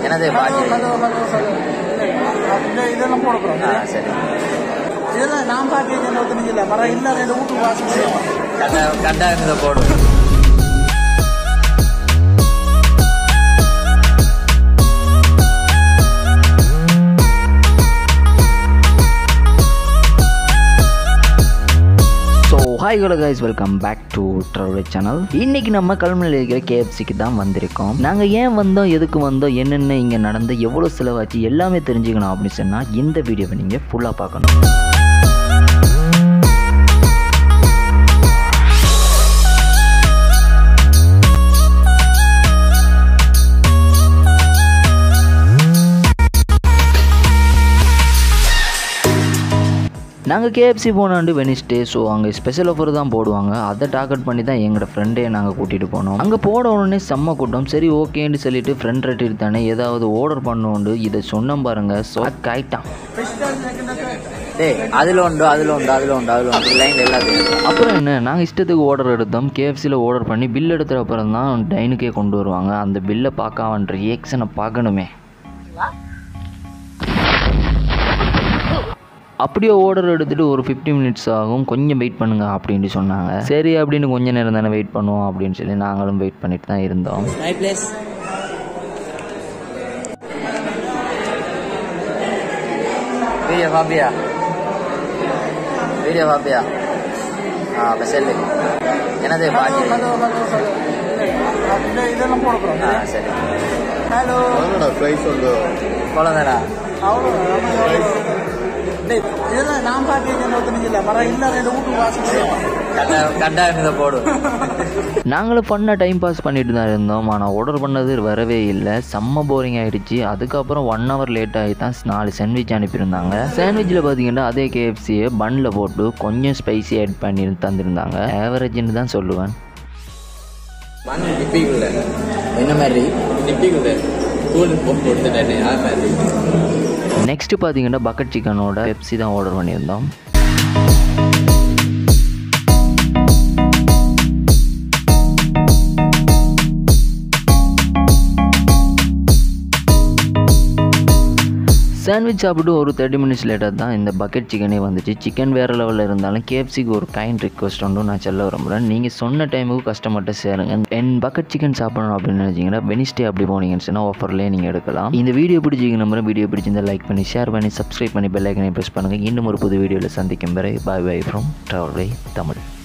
எனது பாட்டி hello hello hello இந்த இதெல்லாம் போடக்கூடாது ஆ சரி இதெல்லாம் நான் பாக்கி ஒருத்தனுக்கு இல்லை மரம் இல்லை ரெண்டு வீட்டு வாசல் செய்யணும் கட்டா கட்டா இருந்ததை போடும் so hi hello guys welcome back to travel channel இன்னைக்கு நம்ம கல்முனையில் இருக்கிற கேஎஃப்சிக்கு தான் வந்திருக்கோம் நாங்கள் ஏன் வந்தோம் எதுக்கு வந்தோம் என்னென்ன இங்கே நடந்து எவ்வளோ செலவாச்சு எல்லாமே தெரிஞ்சுக்கணும் அப்படின்னு சொன்னால் இந்த வீடியோவை நீங்கள் ஃபுல்லாக பார்க்கணும் நாங்கள் கேஎஃப்சி போனாண்டு வெனிஸ்டே ஸோ அங்கே ஸ்பெஷல் ஆஃபர் தான் போடுவாங்க அதை டார்கெட் பண்ணி தான் எங்களோட ஃப்ரெண்டே நாங்கள் கூட்டிகிட்டு போனோம் அங்கே போன உடனே செம்ம கூட்டம் சரி ஓகேன்னு சொல்லிட்டு ஃப்ரெண்ட் ரெட்டிட்டு தானே ஏதாவது ஆர்டர் பண்ணுவோண்டு இதை சொன்னோம் பாருங்க ஸோ ஆயிட்டான் டேய் அதில் உண்டு அதில் உண்டு அதில் உண்டு அதில் உண்டு லைன் எல்லாத்தையும் அப்புறம் என்ன நாங்கள் இஷ்டத்துக்கு ஆர்டர் எடுத்தோம் கேஎஃப்சியில் ஆர்டர் பண்ணி பில் எடுத்த அப்புறம் தான் டைனுக்கே கொண்டு வருவாங்க அந்த பில்லை பார்க்க அவன் ரியாக்ஷனை பார்க்கணுமே அப்படியே ஆர்டர் எடுத்துகிட்டு ஒரு ஃபிஃப்டி மினிட்ஸ் ஆகும் கொஞ்சம் வெயிட் பண்ணுங்க அப்படின்னு சொன்னாங்க சரி அப்படின்னு கொஞ்ச நேரம் தானே வெயிட் பண்ணுவோம் அப்படின்னு சொல்லி நாங்களும் வெயிட் பண்ணிட்டு தான் இருந்தோம் மை பிளேஸ் வீடியோ பாப்பியா வீடியோ பாப்பியா ஆ அப்போ செல்லு எனது பாட்டி ஹலோ ஹலோ ஹலோ இந்த இதெல்லாம் ஆ போடக்கூடாது சரி ஹலோ என்னடா பிரைஸ் உண்டு குழந்தைடா அவ்வளோ டேய் இதெல்லாம் நான் பாக்கி ஒருத்தனுக்கு இல்லை மரம் இல்லை ரெண்டு வீட்டு வாசல் செய்யணும் கட்டா கட்டா இருந்ததை போடும் நாங்களும் ஃபன்னாக டைம் பாஸ் பண்ணிட்டு தான் இருந்தோம் ஆனால் ஆர்டர் பண்ணது வரவே இல்லை செம்ம போரிங் ஆகிடுச்சு அதுக்கப்புறம் ஒன் ஹவர் லேட் ஆகி தான் நாலு சாண்ட்விச் அனுப்பியிருந்தாங்க சாண்ட்விச்சில் பார்த்தீங்கன்னா அதே கேஎஃப்சியை பன்னில் போட்டு கொஞ்சம் ஸ்பைசி ஆட் பண்ணி தந்திருந்தாங்க ஆவரேஜ்னு தான் சொல்லுவேன் மண் நிப்பிக்குள்ள என்ன மாதிரி நிப்பிக்குள்ள கூல் போட்டு கொடுத்துட்டேன் யார் மாதிரி நெக்ஸ்ட்டு பார்த்தீங்கன்னா பக்கெட் சிக்கனோட பெப்சி தான் ஆர்டர் பண்ணியிருந்தோம் சாண்ட்விச் சாப்பிட்டு ஒரு தேர்ட்டி மினிட்ஸ் லேட்டாக தான் இந்த பக்கெட் சிக்கனே வந்துச்சு சிக்கன் வேறு லெவலில் இருந்தாலும் கேஎஃப்சிக்கு ஒரு கைண்ட் ரிக்வஸ்ட் ஒன்றும் நான் சொல்ல விரும்புகிறேன் நீங்கள் சொன்ன டைமுக்கு கஸ்டமர்கிட்ட சேருங்க என் பக்கெட் சிக்கன் சாப்பிடணும் அப்படின்னு நினச்சிங்கன்னா வெனிஸ்டே அப்படி போனீங்கன்னு சொன்னால் ஆஃபர்லேயே நீங்கள் எடுக்கலாம் இந்த வீடியோ பிடிச்சிங்க நம்புறேன் வீடியோ பிடிச்சிருந்தா லைக் பண்ணி ஷேர் பண்ணி சப்ஸ்கிரைப் பண்ணி பெல் ஐக்கனை ப்ரெஸ் பண்ணுங்கள் இன்னும் ஒரு புது வீடியோவில் சந்திக்கும் வரை bye bye from travel by Tamil